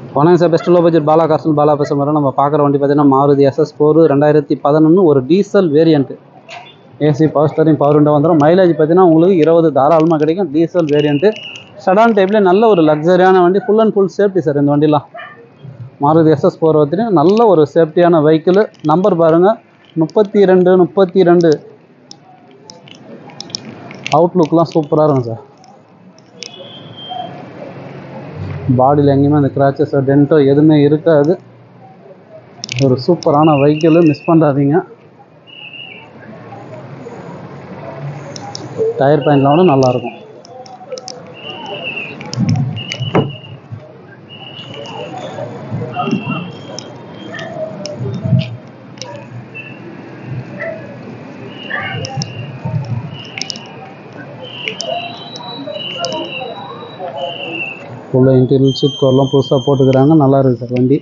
வணக்கம் sir best low budget Bala காசல் பாலா பேசுகிற மாதிரி நம்ம பார்க்குற வண்டி பார்த்தீங்கன்னா மாருதி எஸ்எஸ் ஃபோர் ரெண்டாயிரத்தி பதினொன்று ஒரு diesel variant AC power steering power window வந்துடும் மைலேஜ் பார்த்தீங்கன்னா உங்களுக்கு இருபது தாராளமாக கிடைக்கும் டீசல் வேரியண்ட்டு சடான் டைப்லேயே நல்ல ஒரு லக்ஸரியான வண்டி full and full safety sir இந்த வண்டிலாம் மாருதி எஸ்எஸ் ஃபோர் பார்த்தீங்கன்னா நல்ல ஒரு சேஃப்டியான வெஹிக்கிள் நம்பர் பாருங்கள் முப்பத்தி ரெண்டு முப்பத்தி ரெண்டு அவுட்லுக்லாம் சூப்பராக இருக்கும் சார் பாடியில் எங்கேயுமே அந்த கிராச்சஸ் டென்ட்டோ எதுவுமே இருக்காது ஒரு சூப்பரான வெஹிக்கிள் மிஸ் பண்ணாதீங்க டயர் பாயிண்ட்லாம் கூட நல்லாயிருக்கும் உள்ள இன்டீரியல் சீட் கவர்லாம் புதுசாக போட்டுக்கிறாங்க நல்லா இருக்குது சார் வண்டி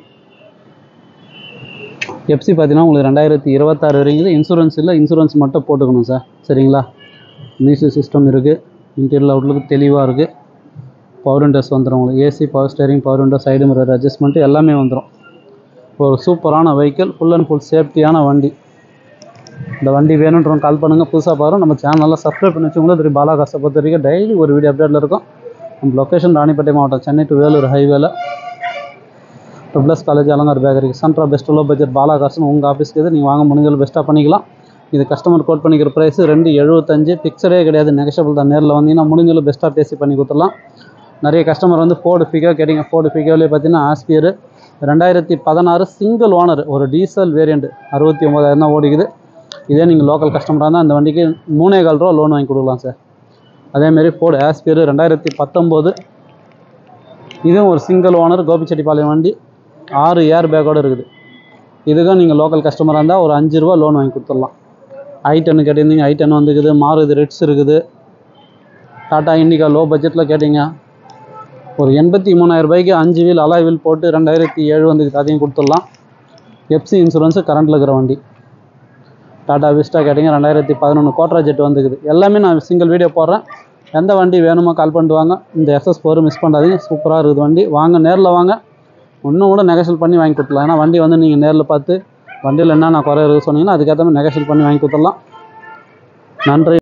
எஃப்சி பார்த்தீங்கன்னா உங்களுக்கு ரெண்டாயிரத்தி இருபத்தாறு வரைக்கும் இன்சூரன்ஸ் இல்லை இன்சூரன்ஸ் மட்டும் போட்டுக்கணும் சார் சரிங்களா மியூசிக் சிஸ்டம் இருக்குது இன்டீரியல் அவுட்லுக்கு தெளிவாக இருக்குது பவர் விண்டோஸ் வந்துடும் உங்களுக்கு AC power steering power window side mirror adjustment எல்லாமே வந்துடும் ஒரு சூப்பரான வெஹிக்கிள் ஃபுல் அண்ட் ஃபுல் சேஃப்டியான வண்டி இந்த வண்டி வேணுன்றவங்க கால் பண்ணுங்கள் புதுசாக பாருங்கள் நம்ம சேனலில் சப்ஸ்கிரைப் பண்ணி வச்சுக்கோங்க திரு பாலா காசை பொறுத்த வரைக்கும் டெய்லி ஒரு வீடியோ அப்டேட்டில் இருக்கும் நம்ம லொக்கேஷன் ராணிப்பேட்டை மாவட்டம் சென்னை டு வேலூர் ஹைவேல ட்ரிபிள்எஸ் காலேஜ் அலங்கார் பேக்கரிக்கு சென்ட்ரா பெஸ்ட் லோ பட்ஜெட் பாலா காசுன்னு உங்கள் ஆஃபீஸ்க்கு எது நீங்கள் வாங்க முடிஞ்சளவு பெஸ்ட்டாக பண்ணிக்கலாம் இது கஸ்டமர் கோட் பண்ணிக்கிற ப்ரைஸ் ரெண்டு எழுபத்தஞ்சு ஃபிக்ஸடே கிடையாது நெகஷபிள் தான் நேரில் வந்தீங்கன்னா முடிஞ்சளவு பெஸ்ட்டாக பேசி பண்ணி கொடுத்துடலாம் நிறைய கஸ்டமர் வந்து ஃபோர்டு ஃபிகர் கேட்டிங்க ஃபோர்டு ஃபிகர்லேயே பார்த்தீங்கன்னா ஆஸ்பியர் ரெண்டாயிரத்தி பதினாறு சிங்கிள் ஓனர் ஒரு டீசல் வேரியண்ட் அறுபத்தி ஒம்பதாயிரம் தான் ஓடிக்குது இதே நீங்கள் லோக்கல் கஸ்டமராக இருந்தால் அந்த வண்டிக்கு மூணே கால் ரூபா லோன் வாங்கி கொடுக்கலாம் சார் அதேமாரி ஃபோர்டு ஆஸ்பியர் ரெண்டாயிரத்தி பத்தொம்போது இதுவும் ஒரு சிங்கிள் ஓனர் கோபிச்செட்டிப்பாளையம் வண்டி ஆறு ஏர் பேக்கோடு இருக்குது இதுக்கும் நீங்கள் லோக்கல் கஸ்டமராக இருந்தால் ஒரு அஞ்சு ரூபா லோன் வாங்கி கொடுத்துடலாம் ஐ டென்னு கேட்டிருந்தீங்க ஐ டென் வந்துக்குது மாருதி ரெட்ஸ் இருக்குது டாட்டா இண்டிகா லோ பட்ஜெட்டில் கேட்டிங்க ஒரு எண்பத்தி மூணாயிரம் ரூபாய்க்கு அஞ்சு வீல் அலாய் வீல் போட்டு ரெண்டாயிரத்தி ஏழு வந்துக்குது அதையும் கொடுத்துடலாம் எஃப்சி இன்சூரன்ஸு கரண்ட்டில் இருக்கிற வண்டி டாடா விஸ்டா கேட்டிங்க ரெண்டாயிரத்தி பதினொன்று கோட்ரா ஜெட் வந்துக்குது எல்லாமே நான் சிங்கிள் வீடியோ போடுறேன் எந்த வண்டி வேணுமோ கால் பண்ணிட்டு வாங்க இந்த எஸ்எஸ் ஃபோர் மிஸ் பண்ணாதீங்க சூப்பராக இருக்குது வண்டி வாங்க நேரில் வாங்க இன்னும் கூட நெகஷல் பண்ணி வாங்கி கொடுத்துலாம் ஏன்னா வண்டி வந்து நீங்கள் நேரில் பார்த்து வண்டியில் என்னென்ன குறை இருக்குது சொன்னீங்கன்னா அதுக்கேற்ற மாதிரி நெகஷல் பண்ணி வாங்கி கொடுத்துடலாம் நன்றி